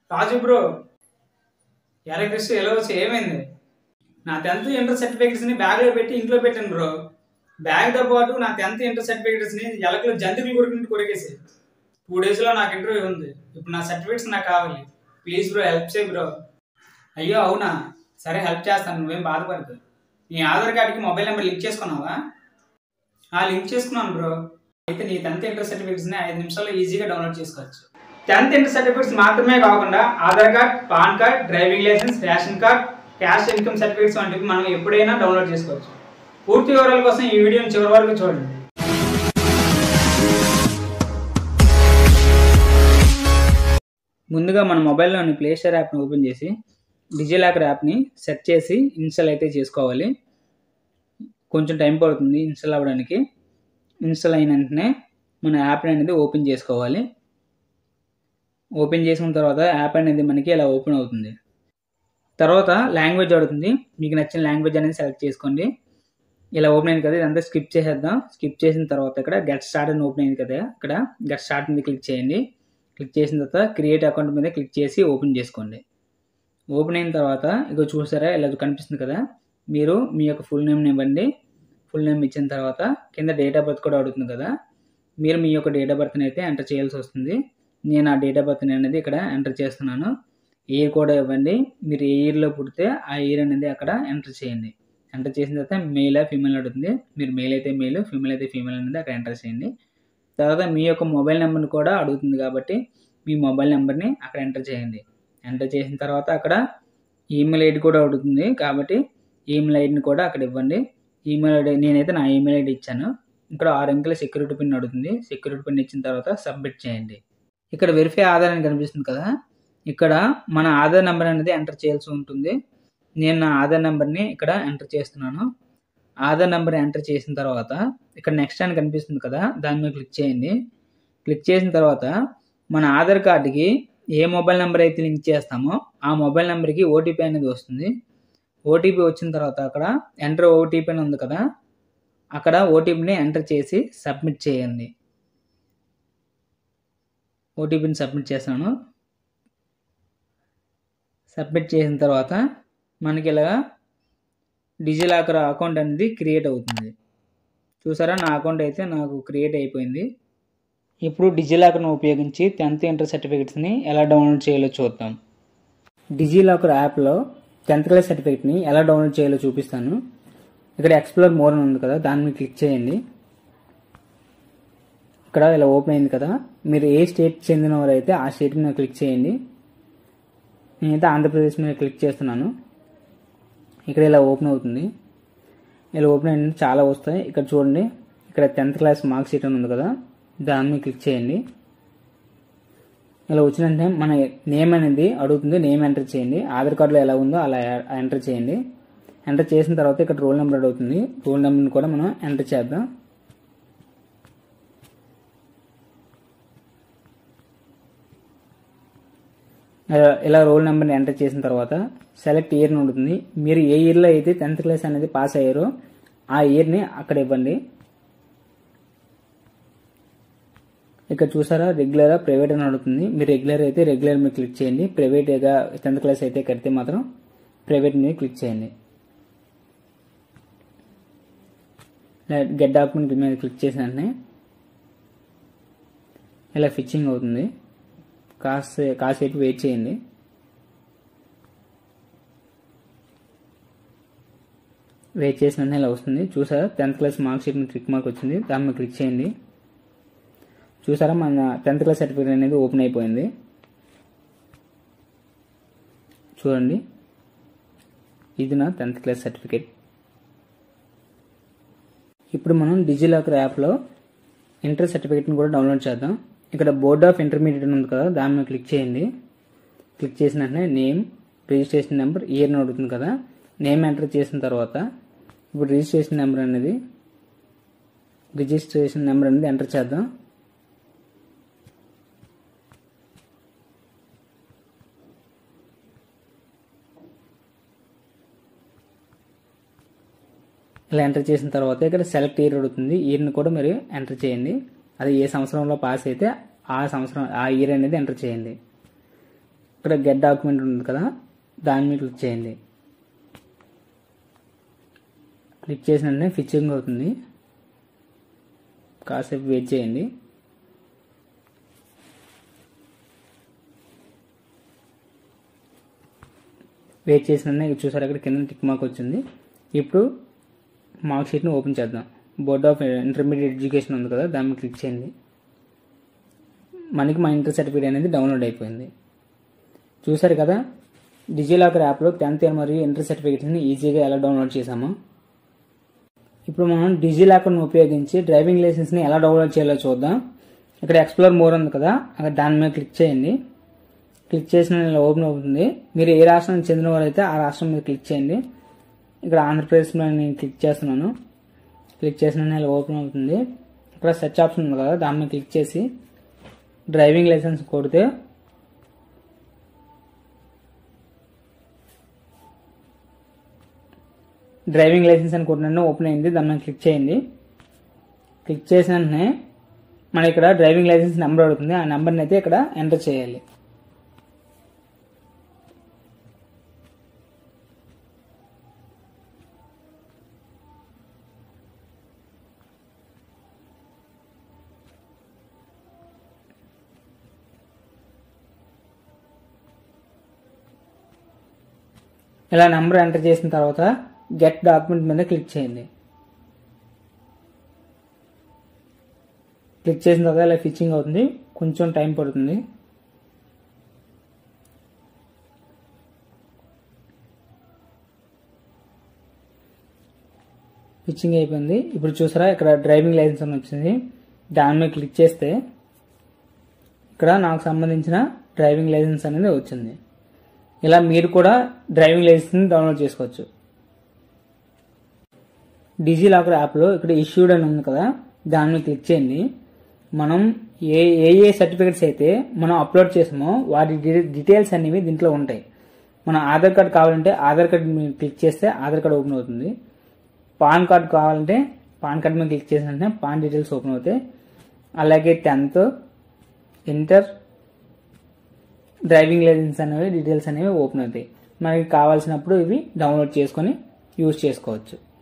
రాజు bro ఎలా Chris ఎలా వచ్చి ఏమైంది నా టెన్త్ ఇంటర్ సర్టిఫికేట్స్ని బ్యాగ్లో పెట్టి ఇంట్లో పెట్టాను బ్రో బ్యాగ్తో పాటు నా టెన్త్ ఇంటర్ సర్టిఫికేట్స్ని ఎలకలు జంతువులు కొరికినట్టు కొరికేసి టూ డేస్లో నాకు ఇంటర్వ్యూ ఉంది ఇప్పుడు నా సర్టిఫికేట్స్ నాకు కావాలి ప్లీజ్ బ్రో హెల్ప్ చేయి బ్రో అయ్యో అవునా సరే హెల్ప్ చేస్తాను నువ్వేం బాధపడదు నీ ఆధార్ కార్డ్కి మొబైల్ నెంబర్ లింక్ చేసుకున్నావా ఆ లింక్ చేసుకున్నాను బ్రో అయితే నీ టెన్త్ ఇంటర్ సర్టిఫికేట్స్ని ఐదు నిమిషాల్లో ఈజీగా డౌన్లోడ్ చేసుకోవచ్చు టెన్త్ ఇంటర్ సర్టిఫికేట్స్ మాత్రమే కాకుండా Aadhaar card PAN card driving licence ration card caste income certificates వంటివి మనం ఎప్పుడైనా డౌన్లోడ్ చేసుకోవచ్చు పూర్తి వివరాల కోసం ఈ వీడియోని చివరి వరకు చూడండి ముందుగా మన మొబైల్లోని ప్లే స్టోర్ యాప్ని ఓపెన్ చేసి డిజిలాకర్ యాప్ని సెట్ చేసి ఇన్స్టాల్ అయితే చేసుకోవాలి కొంచెం టైం పడుతుంది ఇన్స్టాల్ అవ్వడానికి ఇన్స్టాల్ అయిన వెంటనే మన యాప్ అనేది ఓపెన్ చేసుకోవాలి ఓపెన్ చేసిన తర్వాత యాప్ అనేది మనకి ఇలా ఓపెన్ అవుతుంది తర్వాత లాంగ్వేజ్ అడుగుతుంది మీకు నచ్చిన లాంగ్వేజ్ అనేది సెలెక్ట్ చేసుకోండి ఇలా ఓపెన్ అయింది కదా ఇదంతా స్కిప్ చేసేద్దాం స్కిప్ చేసిన తర్వాత ఇక్కడ గెట్ స్టార్ట్ అని ఓపెన్ అయింది కదా ఇక్కడ గెట్ స్టార్ట్ మీద క్లిక్ చేయండి క్లిక్ చేసిన తర్వాత క్రియేట్ అకౌంట్ మీద క్లిక్ చేసి ఓపెన్ చేసుకోండి ఓపెన్ అయిన తర్వాత ఇక చూసారా ఇలా కనిపిస్తుంది కదా మీరు మీ యొక్క ఫుల్ నేమ్ని ఇవ్వండి ఫుల్ నేమ్ ఇచ్చిన తర్వాత కింద డేట్ ఆఫ్ బర్త్ కూడా అడుగుతుంది కదా మీరు మీ యొక్క డేట్ ఆఫ్ బర్త్ని అయితే ఎంటర్ చేయాల్సి వస్తుంది నేను ఆ డేట్ ఆఫ్ బర్త్ని అనేది ఇక్కడ ఎంటర్ చేస్తున్నాను ఇయర్ కూడా ఇవ్వండి మీరు ఏ ఇయర్లో పుడితే ఆ ఇయర్ అనేది అక్కడ ఎంటర్ చేయండి ఎంటర్ చేసిన తర్వాత మెయిల్ ఫీమేల్ అడుగుతుంది మీరు మెయిల్ అయితే మెయిల్ ఫీమేల్ అయితే ఫీమేల్ అనేది అక్కడ ఎంటర్ చేయండి తర్వాత మీ యొక్క మొబైల్ నెంబర్ని కూడా అడుగుతుంది కాబట్టి మీ మొబైల్ నెంబర్ని అక్కడ ఎంటర్ చేయండి ఎంటర్ చేసిన తర్వాత అక్కడ ఈమెయిల్ ఐడి కూడా అడుగుతుంది కాబట్టి ఈమెయిల్ ఐడిని కూడా అక్కడ ఇవ్వండి ఈమెయిల్ ఐడి నేనైతే నా ఈమెయిల్ ఐడి ఇచ్చాను ఇక్కడ ఆరు అంకెల సెక్యూరిటీ పిన్ అడుగుతుంది సెక్యూరిటీ పిన్ ఇచ్చిన తర్వాత సబ్మిట్ చేయండి ఇక్కడ వెరిఫై ఆధార్ అని కనిపిస్తుంది కదా ఇక్కడ మన ఆధార్ నెంబర్ అనేది ఎంటర్ చేయాల్సి ఉంటుంది నేను నా ఆధార్ నెంబర్ని ఇక్కడ ఎంటర్ చేస్తున్నాను ఆధార్ నెంబర్ ఎంటర్ చేసిన తర్వాత ఇక్కడ నెక్స్ట్ అని కనిపిస్తుంది కదా దాని మీద క్లిక్ చేయండి క్లిక్ చేసిన తర్వాత మన ఆధార్ కార్డుకి ఏ మొబైల్ నెంబర్ అయితే లింక్ చేస్తామో ఆ మొబైల్ నెంబర్కి ఓటీపీ అనేది వస్తుంది ఓటీపీ వచ్చిన తర్వాత అక్కడ ఎంటర్ ఓటీపీ అని ఉంది కదా అక్కడ ఓటీపీని ఎంటర్ చేసి సబ్మిట్ చేయండి ఓటీపీని సబ్మిట్ చేస్తాను సబ్మిట్ చేసిన తర్వాత మనకి ఇలాగా డిజిలాకర్ అకౌంట్ అనేది క్రియేట్ అవుతుంది చూసారా నా అకౌంట్ అయితే నాకు క్రియేట్ అయిపోయింది ఇప్పుడు డిజిలాకర్ను ఉపయోగించి టెన్త్ ఇంటర్ సర్టిఫికేట్స్ని ఎలా డౌన్లోడ్ చేయాలో చూద్దాం డిజిలాకర్ యాప్లో టెన్త్ క్లాస్ సర్టిఫికేట్ని ఎలా డౌన్లోడ్ చేయాలో చూపిస్తాను ఇక్కడ ఎక్స్ప్లోర్ మోర్ అని ఉంది కదా దాని మీద క్లిక్ చేయండి ఇక్కడ ఇలా ఓపెన్ అయింది కదా మీరు ఏ స్టేట్ చెందినవారు అయితే ఆ స్టేట్ మీద క్లిక్ చేయండి నేనైతే ఆంధ్రప్రదేశ్ మీద క్లిక్ చేస్తున్నాను ఇక్కడ ఇలా ఓపెన్ అవుతుంది ఇలా ఓపెన్ అయిన చాలా వస్తాయి ఇక్కడ చూడండి ఇక్కడ టెన్త్ క్లాస్ మార్క్ షీట్ అని ఉంది కదా దాని మీద క్లిక్ చేయండి ఇలా వచ్చిన వెంటనే మన నేమ్ అనేది అడుగుతుంది నేమ్ ఎంటర్ చేయండి ఆధార్ కార్డులో ఎలా ఉందో అలా ఎంటర్ చేయండి ఎంటర్ చేసిన తర్వాత ఇక్కడ రోల్ నెంబర్ అడుగుతుంది రోల్ నెంబర్ని కూడా మనం ఎంటర్ చేద్దాం ఇలా రోల్ నెంబర్ని ఎంటర్ చేసిన తర్వాత సెలెక్ట్ ఇయర్ని ఉంటుంది మీరు ఏ ఇయర్లో అయితే టెన్త్ క్లాస్ అనేది పాస్ అయ్యారో ఆ ఇయర్ని అక్కడ ఇవ్వండి ఇక్కడ చూసారా రెగ్యులరా ప్రైవేట్ అని అడుగుతుంది మీరు రెగ్యులర్ అయితే రెగ్యులర్ మీద క్లిక్ చేయండి ప్రైవేట్గా టెన్త్ క్లాస్ అయితే కడితే మాత్రం ప్రైవేట్ మీద క్లిక్ చేయండి గెట్ డాక్యుమెంట్ మీద క్లిక్ చేసిన వెంటనే ఇలా ఫిచ్చింగ్ అవుతుంది కాసే కాసేపు వెయిట్ చేయండి వెయిట్ చేసిన ఇలా వస్తుంది చూసారా టెన్త్ క్లాస్ మార్క్ షీట్ మీద క్లిక్ మార్క్ వచ్చింది దాని మీద క్లిక్ చేయండి చూసారా మన టెన్త్ క్లాస్ సర్టిఫికేట్ అనేది ఓపెన్ అయిపోయింది చూడండి ఇది నా టెన్త్ క్లాస్ సర్టిఫికేట్ ఇప్పుడు మనం డిజిలాకర్ యాప్లో ఇంటర్ సర్టిఫికేట్ని కూడా డౌన్లోడ్ చేద్దాం ఇక్కడ బోర్డ్ ఆఫ్ ఇంటర్మీడియట్ ఉంది కదా దాని మీద క్లిక్ చేయండి క్లిక్ చేసిన వెంటనే నేమ్ రిజిస్ట్రేషన్ నెంబర్ ఇయర్ అడుగుతుంది కదా నేమ్ ఎంటర్ చేసిన తర్వాత ఇప్పుడు రిజిస్ట్రేషన్ నెంబర్ అనేది రిజిస్ట్రేషన్ నెంబర్ అనేది ఎంటర్ చేద్దాం ఇలా ఎంటర్ చేసిన తర్వాత ఇక్కడ సెలెక్ట్ ఇయర్ అడుగుతుంది ఇయర్ని కూడా మీరు ఎంటర్ చేయండి అది ఏ సంవత్సరంలో పాస్ అయితే ఆ సంవత్సరం ఆ ఇయర్ అనేది ఎంటర్ చేయండి ఇక్కడ గెట్ డాక్యుమెంట్ ఉంది కదా దాని మీద క్లిక్ చేయండి క్లిక్ చేసిన వెంటనే ఫిచ్చింగ్ అవుతుంది కాసేపు వెయిట్ చేయండి వెయిట్ చేసిన వెంటనే ఇక్కడ చూసారు అక్కడ కింద టిక్ మార్క్ వచ్చింది ఇప్పుడు మార్క్ షీట్ని ఓపెన్ చేద్దాం బోర్డ్ ఆఫ్ ఇంటర్మీడియట్ ఎడ్యుకేషన్ ఉంది కదా దాని మీద క్లిక్ చేయండి మనకి మా ఇంటర్ సర్టిఫికేట్ అనేది డౌన్లోడ్ అయిపోయింది చూసారు కదా డిజిలాకర్ యాప్లో టెన్త్ ఇయర్ మరియు ఇంటర్ సర్టిఫికేట్ని ఈజీగా ఎలా డౌన్లోడ్ చేసామో ఇప్పుడు మనం డిజిలాకర్ను ఉపయోగించి డ్రైవింగ్ లైసెన్స్ని ఎలా డౌన్లోడ్ చేయాలో చూద్దాం ఇక్కడ ఎక్స్ప్లోర్ మోర్ ఉంది కదా అక్కడ దాని మీద క్లిక్ చేయండి క్లిక్ చేసిన ఇలా ఓపెన్ అవుతుంది మీరు ఏ రాష్ట్రానికి చెందిన వారైతే ఆ రాష్ట్రం మీద క్లిక్ చేయండి ఇక్కడ ఆంధ్రప్రదేశ్ మీద నేను క్లిక్ చేస్తున్నాను క్లిక్ చేసిన ఇలా ఓపెన్ అవుతుంది ఇక్కడ సెర్చ్ ఆప్షన్ ఉంది కదా దాని మీద క్లిక్ చేసి డ్రైవింగ్ లైసెన్స్ కొడితే డ్రైవింగ్ లైసెన్స్ అని కొట్టిన ఓపెన్ అయింది దాని మీద క్లిక్ చేయండి క్లిక్ చేసిన వెంటనే మన ఇక్కడ డ్రైవింగ్ లైసెన్స్ నెంబర్ అడుగుతుంది ఆ నెంబర్ని అయితే ఇక్కడ ఎంటర్ చేయాలి ఇలా నెంబర్ ఎంటర్ చేసిన తర్వాత గెట్ డాక్యుమెంట్ మీద క్లిక్ చేయండి క్లిక్ చేసిన తర్వాత ఇలా ఫిచ్చింగ్ అవుతుంది కొంచెం టైం పడుతుంది ఫిచ్చింగ్ అయిపోయింది ఇప్పుడు చూసారా ఇక్కడ డ్రైవింగ్ లైసెన్స్ అని వచ్చింది దాని మీద క్లిక్ చేస్తే ఇక్కడ నాకు సంబంధించిన డ్రైవింగ్ లైసెన్స్ అనేది వచ్చింది ఇలా మీరు కూడా డ్రైవింగ్ లైసెన్స్ డౌన్లోడ్ చేసుకోవచ్చు డిజీ లాకర్ యాప్లో ఇక్కడ ఇష్యూడ్ అని ఉంది కదా దాని మీద క్లిక్ చేయండి మనం ఏ ఏ ఏ సర్టిఫికెట్స్ అయితే మనం అప్లోడ్ చేసామో వాటి డీ- డీటెయిల్స్ అనేవి దీంట్లో ఉంటాయి మన ఆధార్ కార్డ్ కావాలంటే ఆధార్ కార్డ్ మీద క్లిక్ చేస్తే ఆధార్ కార్డ్ ఓపెన్ అవుతుంది పాన్ కార్డ్ కావాలంటే పాన్ కార్డ్ మీద క్లిక్ చేసిన వెంటనే పాన్ డీటెయిల్స్ ఓపెన్ అవుతాయి అలాగే టెన్త్ ఇంటర్ డ్రైవింగ్ లైసెన్స్ అనేవి డీటెయిల్స్ అనేవి ఓపెన్ అవుతాయి మనకి కావాల్సినప్పుడు ఇవి డౌన్లోడ్ చేసుకొని యూజ్ చేసుకోవచ్చు